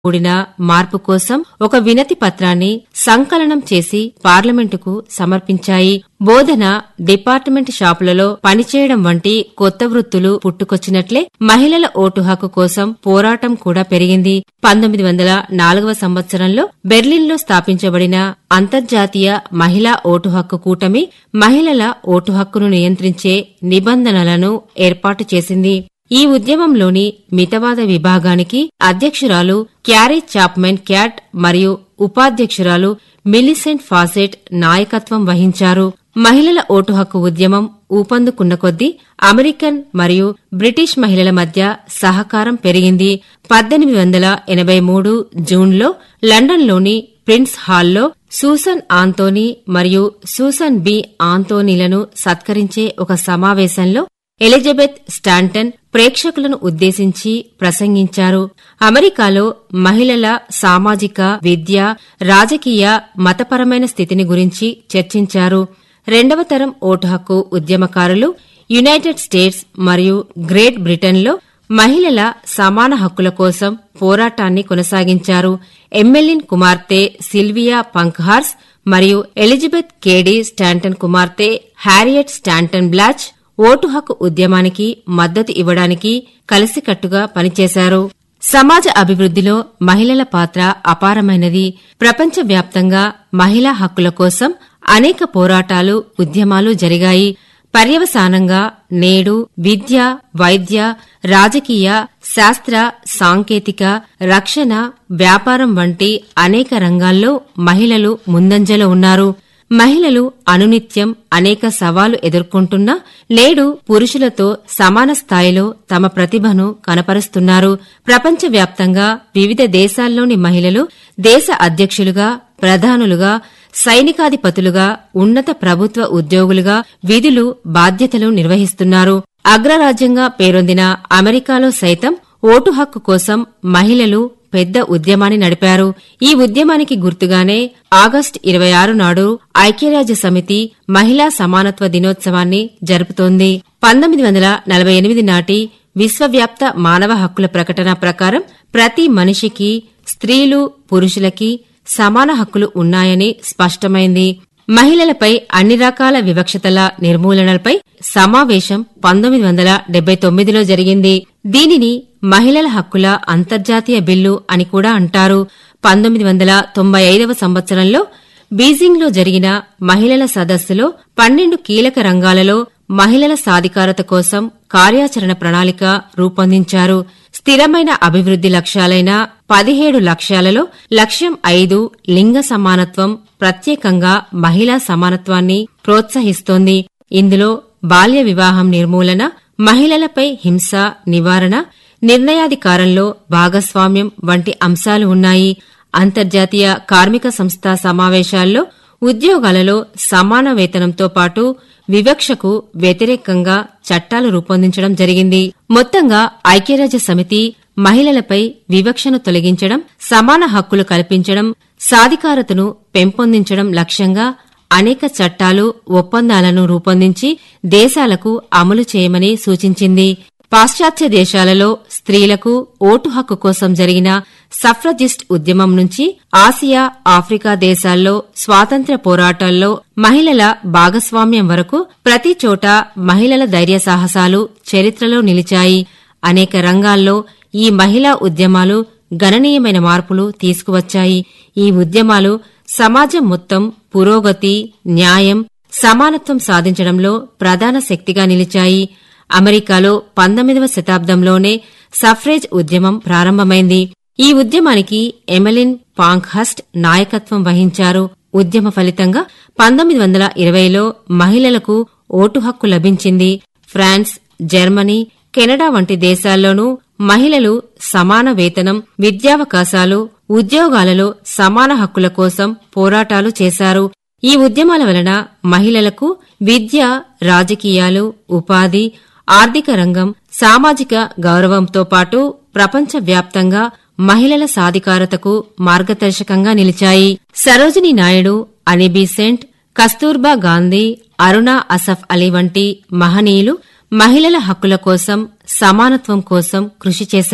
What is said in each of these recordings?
కూడిన మార్పు కోసం ఒక వినతి పత్రాన్ని సంకలనం చేసి పార్లమెంటుకు సమర్పించాయి బోధన డిపార్ట్మెంట్ షాపులలో పనిచేయడం వంటి కొత్త వృత్తులు పుట్టుకొచ్చినట్లే మహిళల ఓటు హక్కు కోసం పోరాటం కూడా పెరిగింది పంతొమ్మిది వందల నాలుగవ సంవత్సరంలో బెర్లిన్లో స్థాపించబడిన అంతర్జాతీయ మహిళా ఓటు హక్కు కూటమి మహిళల ఓటు హక్కును నియంత్రించే నిబంధనలను ఏర్పాటు చేసింది ఈ ఉద్యమంలోని మితవాద విభాగానికి అధ్యక్షురాలు క్యారీ చాప్మెన్ క్యాట్ మరియు ఉపాధ్యక్షురాలు మిలిసెంట్ ఫాసెట్ నాయకత్వం వహించారు మహిళల ఓటు హక్కు ఉద్యమం ఊపందుకున్న కొద్దీ అమెరికన్ మరియు బ్రిటిష్ మహిళల మధ్య సహకారం పెరిగింది పద్దెనిమిది వందల ఎనభై మూడు జూన్లో లండన్లోని ప్రిన్స్ హాల్లో సూసన్ ఆంతోనీ మరియు సూసన్ బి ఆంతోనీలను సత్కరించే ఒక సమావేశంలో ఎలిజబెత్ స్టాంటన్ ప్రేక్షకులను ఉద్దేశించి ప్రసంగించారు అమెరికాలో మహిళల సామాజిక విద్య రాజకీయ మతపరమైన స్థితిని గురించి చర్చించారు రెండవ తరం ఓటు హక్కు ఉద్యమకారులు యునైటెడ్ స్టేట్స్ మరియు గ్రేట్ బ్రిటన్లో మహిళల సమాన హక్కుల కోసం పోరాటాన్ని కొనసాగించారు ఎమ్మెలిన్ కుమార్తె సిల్వియా పంక్హార్స్ మరియు ఎలిజబెత్ కేడీ స్టాంటన్ కుమార్తె హ్యారియట్ స్టాంటన్ బ్లాచ్ ఓటు హక్కు ఉద్యమానికి మద్దతు ఇవ్వడానికి కలిసికట్టుగా పనిచేశారు సమాజ అభివృద్దిలో మహిళల పాత్ర అపారమైనది ప్రపంచవ్యాప్తంగా మహిళా హక్కుల కోసం అనేక పోరాటాలు ఉద్యమాలు జరిగాయి పర్యవసానంగా నేడు విద్య వైద్య రాజకీయ శాస్త్ర సాంకేతిక రక్షణ వ్యాపారం వంటి అనేక రంగాల్లో మహిళలు ముందంజలో ఉన్నారు మహిళలు అనునిత్యం అనేక సవాలు ఎదుర్కొంటున్నా నేడు పురుషులతో సమాన స్థాయిలో తమ ప్రతిభను కనపరుస్తున్నారు ప్రపంచవ్యాప్తంగా వివిధ దేశాల్లోని మహిళలు దేశ అధ్యక్షులుగా ప్రధానులుగా సైనికాధిపతులుగా ఉన్నత ప్రభుత్వ ఉద్యోగులుగా విధులు బాధ్యతలు నిర్వహిస్తున్నారు అగ్రరాజ్యంగా పేరొందిన అమెరికాలో సైతం ఓటు హక్కు కోసం మహిళలు పెద్ద ఉద్యమాన్ని నడిపారు ఈ ఉద్యమానికి గుర్తుగానే ఆగస్టు ఇరవై ఆరు నాడు ఐక్యరాజ్య సమితి మహిళా సమానత్వ దినోత్సవాన్ని జరుపుతోంది పంతొమ్మిది వందల నలభై ఎనిమిది నాటి విశ్వవ్యాప్త మానవ హక్కుల ప్రకటన ప్రకారం ప్రతి మనిషికి స్త్రీలు పురుషులకి సమాన హక్కులు ఉన్నాయని స్పష్టమైంది మహిళలపై అన్ని రకాల వివక్షతల నిర్మూలనపై సమావేశం పంతొమ్మిది వందల డెబ్బై తొమ్మిదిలో జరిగింది దీనిని మహిళల హక్కుల అంతర్జాతీయ బిల్లు అని కూడా అంటారు పంతొమ్మిది వందల తొంభై ఐదవ సంవత్సరంలో బీజింగ్లో జరిగిన మహిళల సదస్సులో పన్నెండు కీలక రంగాలలో మహిళల సాధికారత కోసం కార్యాచరణ ప్రణాళిక రూపొందించారు స్థిరమైన అభివృద్ది లక్ష్యాలైన పదిహేడు లక్ష్యాలలో లక్ష్యం ఐదు లింగ సమానత్వం ప్రత్యేకంగా మహిళా సమానత్వాన్ని ప్రోత్సహిస్తోంది ఇందులో బాల్య వివాహం నిర్మూలన మహిళలపై హింస నివారణ నిర్ణయాధికారంలో భాగస్వామ్యం వంటి అంశాలు ఉన్నాయి అంతర్జాతీయ కార్మిక సంస్థ సమావేశాల్లో ఉద్యోగాలలో సమాన వేతనంతో పాటు వివక్షకు వ్యతిరేకంగా చట్టాలు రూపొందించడం జరిగింది మొత్తంగా ఐక్యరాజ్య సమితి మహిళలపై వివక్షను తొలగించడం సమాన హక్కులు కల్పించడం సాధికారతను పెంపొందించడం లక్ష్యంగా అనేక చట్టాలు ఒప్పందాలను రూపొందించి దేశాలకు అమలు చేయమని సూచించింది పాశ్చాత్య దేశాలలో స్త్రీలకు ఓటు హక్కు కోసం జరిగిన సఫ్రజిస్ట్ ఉద్యమం నుంచి ఆసియా ఆఫ్రికా దేశాల్లో స్వాతంత్ర్య పోరాటాల్లో మహిళల భాగస్వామ్యం వరకు ప్రతి చోట మహిళల ధైర్య సాహసాలు చరిత్రలో నిలిచాయి అనేక రంగాల్లో ఈ మహిళా ఉద్యమాలు గణనీయమైన మార్పులు తీసుకువచ్చాయి ఈ ఉద్యమాలు సమాజం మొత్తం పురోగతి న్యాయం సమానత్వం సాధించడంలో ప్రధాన శక్తిగా నిలిచాయి అమెరికాలో పంతొమ్మిదవ శతాబ్దంలోనే సఫ్రేజ్ ఉద్యమం ప్రారంభమైంది ఈ ఉద్యమానికి ఎమెలిన్ పాంక్హస్ట్ నాయకత్వం వహించారు ఉద్యమ ఫలితంగా పంతొమ్మిది వందల ఇరవైలో మహిళలకు ఓటు హక్కు లభించింది ఫ్రాన్స్ జర్మనీ కెనడా వంటి దేశాల్లోనూ మహిళలు సమాన వేతనం విద్యావకాశాలు ఉద్యోగాలలో సమాన హక్కుల కోసం పోరాటాలు చేశారు ఈ ఉద్యమాల వలన మహిళలకు విద్య రాజకీయాలు ఉపాధి ఆర్థిక రంగం సామాజిక గౌరవంతో పాటు ప్రపంచవ్యాప్తంగా మహిళల సాధికారతకు మార్గదర్శకంగా నిలిచాయి సరోజిని నాయుడు అనిబీసెంట్ కస్తూర్బా గాంధీ అరుణా అసఫ్ అలీ వంటి మహనీయులు మహిళల హక్కుల కోసం సమానత్వం కోసం కృషి చేశారు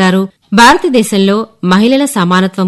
భారతదేశంలో మహిళల సమానత్వం